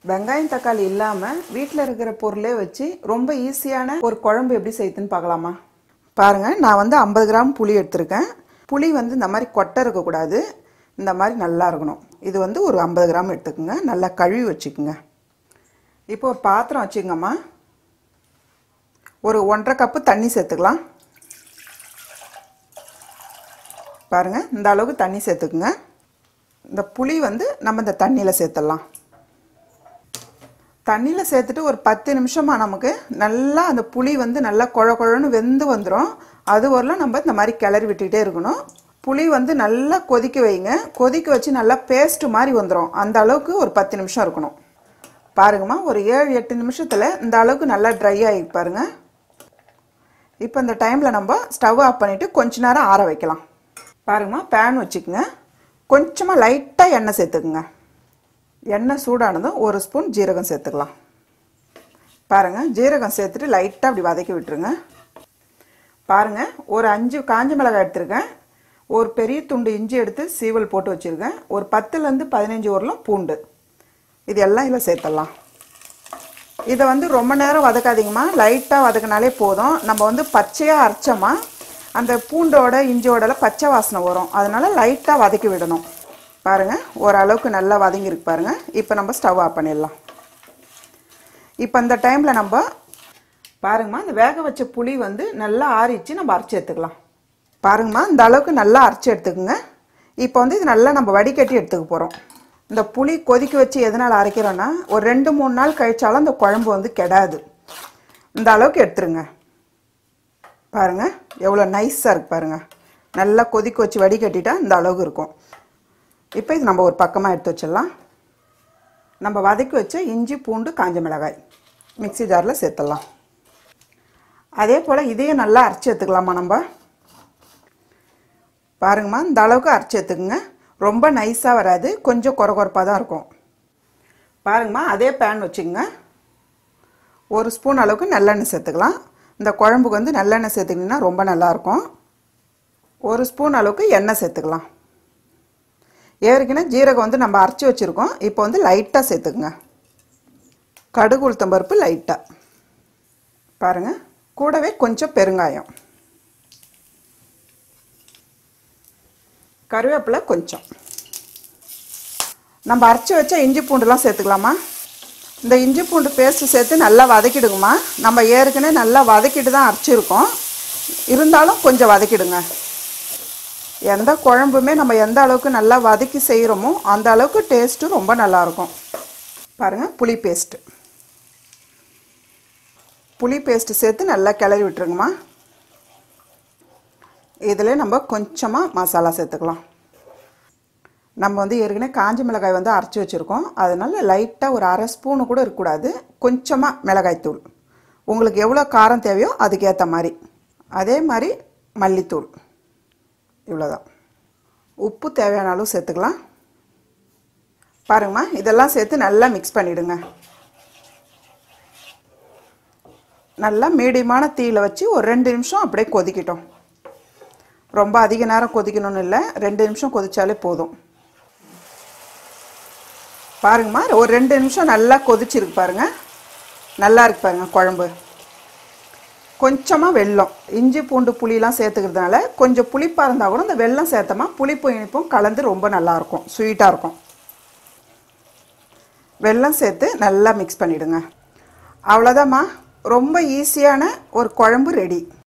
வெங்காயம் தக்காளி இல்லாமல் வீட்டில் இருக்கிற பொருளே வச்சு ரொம்ப ஈஸியான ஒரு குழம்பு எப்படி செய்யுதுன்னு பார்க்கலாமா பாருங்கள் நான் வந்து ஐம்பது கிராம் புளி எடுத்திருக்கேன் புளி வந்து இந்த மாதிரி கொட்டை இருக்கக்கூடாது இந்த மாதிரி நல்லா இருக்கணும் இது வந்து ஒரு ஐம்பது கிராம் எடுத்துக்கோங்க நல்லா கழுவி வச்சுக்கோங்க இப்போ ஒரு பாத்திரம் வச்சுக்கோங்கம்மா ஒரு ஒன்றரை கப்பு தண்ணி சேர்த்துக்கலாம் பாருங்கள் இந்த அளவுக்கு தண்ணி சேர்த்துக்குங்க இந்த புளி வந்து நம்ம இந்த தண்ணியில் சேர்த்துடலாம் தண்ணியில் சேர்த்துட்டு ஒரு பத்து நிமிஷமாக நமக்கு நல்லா அந்த புளி வந்து நல்லா குழ குழன்னு வெந்து வந்துடும் அது வரலாம் நம்ம இந்த மாதிரி கிளறி விட்டுக்கிட்டே இருக்கணும் புளி வந்து நல்லா கொதிக்க வைங்க கொதிக்க வச்சு நல்லா பேஸ்ட்டு மாதிரி வந்துடும் அந்த அளவுக்கு ஒரு பத்து நிமிஷம் இருக்கணும் பாருங்கம்மா ஒரு ஏழு எட்டு நிமிஷத்தில் இந்த அளவுக்கு நல்லா ட்ரை ஆகி பாருங்க இப்போ இந்த டைமில் நம்ம ஸ்டவ் ஆஃப் பண்ணிவிட்டு கொஞ்ச நேரம் ஆற வைக்கலாம் பாருங்கம்மா பேன் வச்சுக்கோங்க கொஞ்சமாக லைட்டாக எண்ணெய் சேர்த்துக்குங்க எண்ணெய் சூடானதும் ஒரு ஸ்பூன் ஜீரகம் சேர்த்துக்கலாம் பாருங்கள் ஜீரகம் சேர்த்துட்டு லைட்டாக அப்படி வதக்கி விட்டுருங்க பாருங்கள் ஒரு அஞ்சு காஞ்ச மிளகாய் எடுத்திருக்கேன் ஒரு பெரிய துண்டு இஞ்சி எடுத்து சீவல் போட்டு வச்சுருக்கேன் ஒரு பத்துலேருந்து பதினஞ்சு உருளம் பூண்டு இது எல்லாம் இதில் சேர்த்துடலாம் இதை வந்து ரொம்ப நேரம் வதக்காதீங்கம்மா லைட்டாக வதக்கினாலே போதும் நம்ம வந்து பச்சையாக அரைச்சோமா அந்த பூண்டோட இஞ்சியோடலாம் பச்சை வாசனை வரும் அதனால் லைட்டாக வதக்கி விடணும் பாருங்கள் ஓரளவுக்கு நல்லா வதங்கியிருக்கு பாருங்கள் இப்போ நம்ம ஸ்டவ் ஆஃப் பண்ணிடலாம் இப்போ இந்த டைமில் நம்ம பாருங்கம்மா இந்த வேக வச்ச புளி வந்து நல்லா ஆறிச்சு நம்ம அரைச்சி எடுத்துக்கலாம் பாருங்கம்மா இந்த அளவுக்கு நல்லா அரைச்சி எடுத்துக்கோங்க இப்போ வந்து இது நல்லா நம்ம வடிகட்டி எடுத்துக்க போகிறோம் இந்த புளி கொதிக்க வச்சு எதனால் அரைக்கிறோன்னா ஒரு ரெண்டு மூணு நாள் கழிச்சாலும் அந்த குழம்பு வந்து கெடாது இந்த அளவுக்கு எடுத்துருங்க பாருங்கள் எவ்வளோ நைஸாக இருக்கு பாருங்கள் நல்லா கொதிக்க வச்சு வடிகட்டிட்டா இந்த அளவுக்கு இருக்கும் இப்போ இது நம்ம ஒரு பக்கமாக எடுத்து வச்சிடலாம் நம்ம வதக்கி வச்ச இஞ்சி பூண்டு காஞ்ச மிளகாய் மிக்ஸி ஜாரில் சேர்த்துடலாம் அதே போல் இதையும் நல்லா அரைச்சி எடுத்துக்கலாமா நம்ம பாருங்கம்மா இந்த அளவுக்கு அரைச்சி எடுத்துக்கோங்க ரொம்ப நைஸாக வராது கொஞ்சம் குறை குறைப்பாக தான் இருக்கும் பாருங்கம்மா அதே பேன் வச்சுக்கோங்க ஒரு ஸ்பூன் அளவுக்கு நல்லெண்ணெய் சேர்த்துக்கலாம் இந்த குழம்புக்கு வந்து நல்லெண்ணெய் சேர்த்துக்கிட்டிங்கன்னா ரொம்ப நல்லாயிருக்கும் ஒரு ஸ்பூன் அளவுக்கு எண்ணெய் சேர்த்துக்கலாம் ஏற்கனவே ஜீரகம் வந்து நம்ம அரைச்சி வச்சுருக்கோம் இப்போ வந்து லைட்டாக சேர்த்துக்குங்க கடுகு உளுத்தம் பருப்பு லைட்டாக பாருங்கள் கூடவே கொஞ்சம் பெருங்காயம் கருவேப்பிலை கொஞ்சம் நம்ம அரைச்சி வச்ச இஞ்சி பூண்டுலாம் சேர்த்துக்கலாமா இந்த இஞ்சி பூண்டு பேஸ்ட்டு சேர்த்து நல்லா வதக்கிடுங்கம்மா நம்ம ஏற்கனவே நல்லா வதக்கிட்டு தான் அரைச்சிருக்கோம் இருந்தாலும் கொஞ்சம் வதக்கிடுங்க எந்த குழம்புமே நம்ம எந்த அளவுக்கு நல்லா வதக்கி செய்கிறோமோ அந்த அளவுக்கு டேஸ்ட்டு ரொம்ப நல்லாயிருக்கும் பாருங்கள் புளி பேஸ்ட்டு புளி பேஸ்ட்டு சேர்த்து நல்லா கிளறி விட்டுருங்கம்மா இதில் நம்ம கொஞ்சமாக மசாலா சேர்த்துக்கலாம் நம்ம வந்து ஏற்கனவே காஞ்ச மிளகாய் வந்து அரைச்சி வச்சுருக்கோம் அதனால் லைட்டாக ஒரு அரை ஸ்பூனு கூட இருக்கக்கூடாது கொஞ்சமாக மிளகாய்த்தூள் உங்களுக்கு எவ்வளோ காரம் தேவையோ அதுக்கேற்ற மாதிரி அதே மாதிரி மல்லித்தூள் இவ்வளோதான் உப்பு தேவையான அளவு சேர்த்துக்கலாம் பாருங்கம்மா இதெல்லாம் சேர்த்து நல்லா மிக்ஸ் பண்ணிவிடுங்க நல்லா மீடியமான தீயில் வச்சு ஒரு ரெண்டு நிமிஷம் அப்படியே கொதிக்கட்டும் ரொம்ப அதிக நேரம் கொதிக்கணும்னு இல்லை ரெண்டு நிமிஷம் கொதிச்சாலே போதும் பாருங்கம்மா ஒரு ரெண்டு நிமிஷம் நல்லா கொதிச்சிருக்கு பாருங்கள் நல்லா இருக்கு பாருங்க குழம்பு கொஞ்சமாக வெல்லம் இஞ்சி பூண்டு புளியெலாம் சேர்த்துக்கிறதுனால கொஞ்சம் புளிப்பாக இருந்தால் கூட இந்த வெல்லம் சேர்த்தோமா புளிப்பும் இனிப்பும் கலந்து ரொம்ப நல்லாயிருக்கும் ஸ்வீட்டாக இருக்கும் வெல்லம் சேர்த்து நல்லா மிக்ஸ் பண்ணிவிடுங்க அவ்வளோதாம்மா ரொம்ப ஈஸியான ஒரு குழம்பு ரெடி